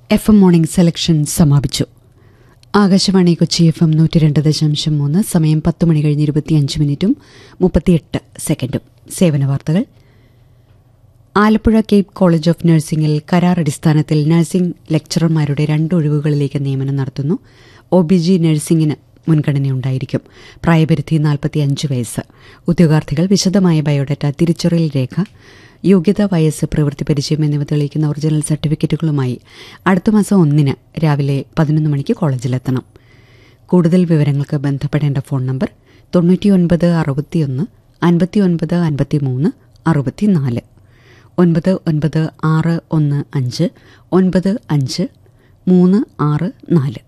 F M morning selection സമാപിച്ചു Akashvani Kochi F M നൂറ്റി രണ്ട് ദശാംശം മൂന്ന് സമയം പത്ത് മണി കഴിഞ്ഞ് ഇരുപത്തിയഞ്ച് മിനിറ്റും മുപ്പത്തിയെട്ട് സെക്കൻഡും സേവന വാർത്തകൾ ആലപ്പുഴ കേപ്പ് കോളേജ് ഓഫ് നഴ്സിംഗിൽ കരാർ അടിസ്ഥാനത്തിൽ നഴ്സിംഗ് ലെക്ചറർമാരുടെ രണ്ട് ഒഴിവുകളിലേക്ക് നിയമനം നടത്തുന്നു ഒ ബി ജി നഴ്സിംഗിന് മുൻഗണനയുണ്ടായിരിക്കും പ്രായപരിധി നാൽപ്പത്തിയഞ്ച് വയസ്സ് ഉദ്യോഗാർത്ഥികൾ വിശദമായ ബയോഡാറ്റ തിരിച്ചറിയൽ രേഖ യോഗ്യത വയസ്സ് പ്രവൃത്തി പരിചയം എന്നിവ തെളിയിക്കുന്ന ഒറിജിനൽ സർട്ടിഫിക്കറ്റുകളുമായി അടുത്ത മാസം ഒന്നിന് രാവിലെ പതിനൊന്ന് മണിക്ക് കോളേജിലെത്തണം കൂടുതൽ വിവരങ്ങൾക്ക് ബന്ധപ്പെടേണ്ട ഫോൺ നമ്പർ തൊണ്ണൂറ്റിയൊൻപത് അറുപത്തിയൊന്ന് അൻപത്തിയൊൻപത് അൻപത്തിമൂന്ന് അറുപത്തിനാല് ഒൻപത് ഒൻപത് ആറ് ഒന്ന് അഞ്ച് ഒൻപത് അഞ്ച് മൂന്ന് ആറ് നാല്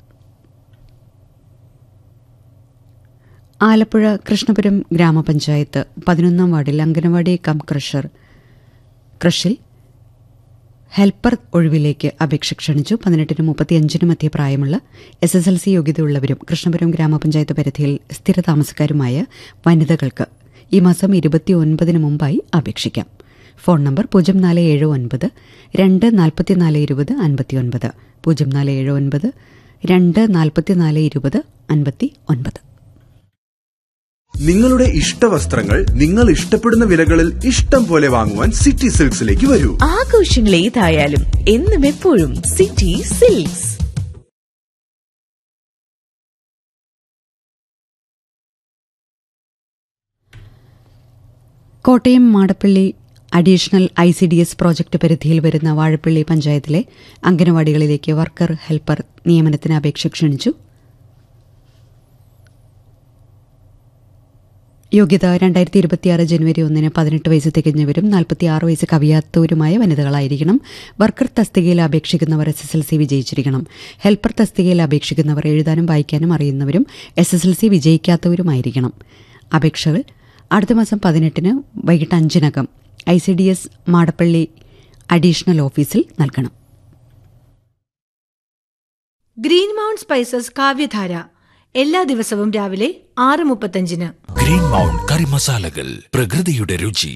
ആലപ്പുഴ കൃഷ്ണപുരം ഗ്രാമപഞ്ചായത്ത് പതിനൊന്നാം വാർഡിൽ അംഗനവാടി കം ക്രഷർ ക്രഷിൽ ഹെൽപ്പർ ഒഴിവിലേക്ക് അപേക്ഷ ക്ഷണിച്ചു പതിനെട്ടിനും മുപ്പത്തിയഞ്ചിനും മധ്യ പ്രായമുള്ള എസ് എസ് എൽ സി യോഗ്യതയുള്ളവരും കൃഷ്ണപുരം ഗ്രാമപഞ്ചായത്ത് പരിധിയിൽ സ്ഥിരതാമസക്കാരുമായ വനിതകൾക്ക് ഈ മാസം ഇരുപത്തിയൊൻപതിന് മുമ്പായി അപേക്ഷിക്കാം ഫോൺ നമ്പർ പൂജ്യം നാല് ഏഴ് ഒൻപത് രണ്ട് നാൽപ്പത്തിനാല് ഇരുപത് അൻപത്തിയൊൻപത് പൂജ്യം നാല് ഏഴ് ഒൻപത് രണ്ട് നാൽപ്പത്തിനാല് ഇരുപത് അൻപത്തി ഒൻപത് നിങ്ങളുടെ ഇഷ്ട വസ്ത്രങ്ങൾ നിങ്ങൾ ഇഷ്ടപ്പെടുന്ന വിലകളിൽ ഇഷ്ടം പോലെ വാങ്ങുവാൻ സിറ്റി സിൽക്സിലേക്ക് വരൂ ആഘോഷങ്ങൾ ഏതായാലും എന്നും എപ്പോഴും city silks Kottayam Madappally additional I C D S project പരിധിയിൽ വരുന്ന വാഴപ്പള്ളി പഞ്ചായത്തിലെ അംഗനവാടികളിലേക്ക് വർക്കർ ഹെൽപ്പർ നിയമനത്തിന് അപേക്ഷ ക്ഷണിച്ചു യോഗ്യത രണ്ടായിരത്തി ഇരുപത്തിയാറ് ജനുവരി ഒന്നിന് പതിനെട്ട് വയസ്സ് തികഞ്ഞവരും നാൽപ്പത്തിയാറ് വയസ്സ് കവിയാത്തവരുമായ വനിതകളായിരിക്കണം വർക്കർ തസ്തികയിൽ അപേക്ഷിക്കുന്നവർ എസ് എസ് എൽ സി വിജയിച്ചിരിക്കണം ഹെൽപ്പർ തസ്തികയിൽ അപേക്ഷിക്കുന്നവർ എഴുതാനും വായിക്കാനും അറിയുന്നവരും എസ് എസ് എൽ സി വിജയിക്കാത്തവരുമായിരിക്കണം അപേക്ഷകൾ അടുത്ത മാസം പതിനെട്ടിന് വൈകിട്ട് അഞ്ചിനകം I C D S Madappally additional ഓഫീസിൽ നൽകണം ഗ്രീൻ മൗണ്ട് സ്പൈസസ് കാവ്യധാര എല്ലാ ദിവസവും രാവിലെ ആറ് മുപ്പത്തഞ്ചിന് ഗ്രീൻ മൗണ്ട് കറി മസാലകൾ പ്രകൃതിയുടെ രുചി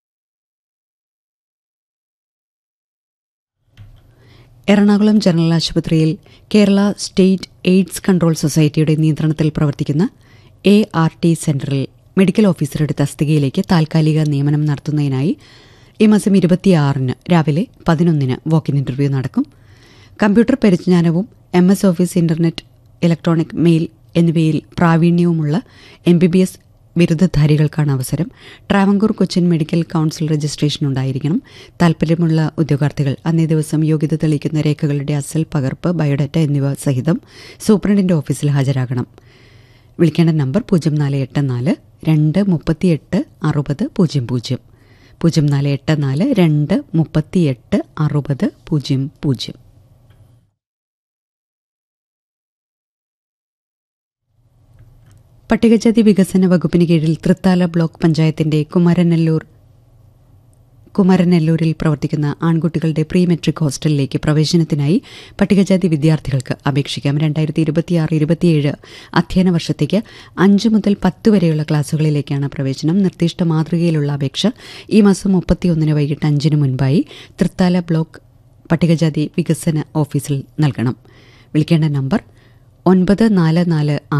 എറണാകുളം ജനറൽ ആശുപത്രിയിൽ കേരള സ്റ്റേറ്റ് എയ്ഡ്സ് കൺട്രോൾ സൊസൈറ്റിയുടെ നിയന്ത്രണത്തിൽ പ്രവർത്തിക്കുന്ന എ ആർ ടി സെന്ററിൽ മെഡിക്കൽ ഓഫീസറുടെ തസ്തികയിലേക്ക് താൽക്കാലിക നിയമനം നടത്തുന്നതിനായി ഈ മാസം ഇരുപത്തിയാറിന് രാവിലെ പതിനൊന്നിന് വോക്കിൻ ഇന്റർവ്യൂ നടക്കും കമ്പ്യൂട്ടർ പരിജ്ഞാനവും M S office internet electronic mail എന്നിവയിൽ പ്രാവീണ്യവുമുള്ള എം ബി ബി എസ് ബിരുദധാരികൾക്കാണ് അവസരം Travancore Cochin medical council registration ഉണ്ടായിരിക്കണം താൽപ്പര്യമുള്ള ഉദ്യോഗാർത്ഥികൾ അന്നേ ദിവസം യോഗ്യത തെളിയിക്കുന്ന രേഖകളുടെ അസൽ പകർപ്പ് ബയോഡാറ്റ എന്നിവ സഹിതം സൂപ്രണ്ടിന്റെ ഓഫീസിൽ ഹാജരാകണം വിളിക്കേണ്ട നമ്പർ പൂജ്യം നാല് എട്ട് നാല് രണ്ട് മുപ്പത്തിയെട്ട് അറുപത് പൂജ്യം പൂജ്യം പൂജ്യം നാല് എട്ട് നാല് രണ്ട് മുപ്പത്തിയെട്ട് അറുപത് പൂജ്യം പൂജ്യം പട്ടികജാതി വികസന വകുപ്പിന് കീഴിൽ തൃത്താല ബ്ലോക്ക് പഞ്ചായത്തിന്റെ കുമരനെല്ലൂർ കുമരനെല്ലൂരിൽ പ്രവർത്തിക്കുന്ന ആൺകുട്ടികളുടെ പ്രീ മെട്രിക് ഹോസ്റ്റലിലേക്ക് പ്രവേശനത്തിനായി പട്ടികജാതി വിദ്യാർത്ഥികൾക്ക് അപേക്ഷിക്കാം രണ്ടായിരത്തി ഇരുപത്തിയാറ് ഇരുപത്തിയേഴ് അധ്യയന വർഷത്തേക്ക് അഞ്ച് മുതൽ പത്ത് വരെയുള്ള ക്ലാസുകളിലേക്കാണ് പ്രവേശനം നിർദ്ദിഷ്ട മാതൃകയിലുള്ള അപേക്ഷ ഈ മാസം മുപ്പത്തിയൊന്നിന് വൈകിട്ട് അഞ്ചിന് മുൻപായി തൃത്താല ബ്ലോക്ക് പട്ടികജാതി വികസന ഓഫീസിൽ നൽകണം വിളിക്കേണ്ട നമ്പർ ഒൻപത് നാല് നാല്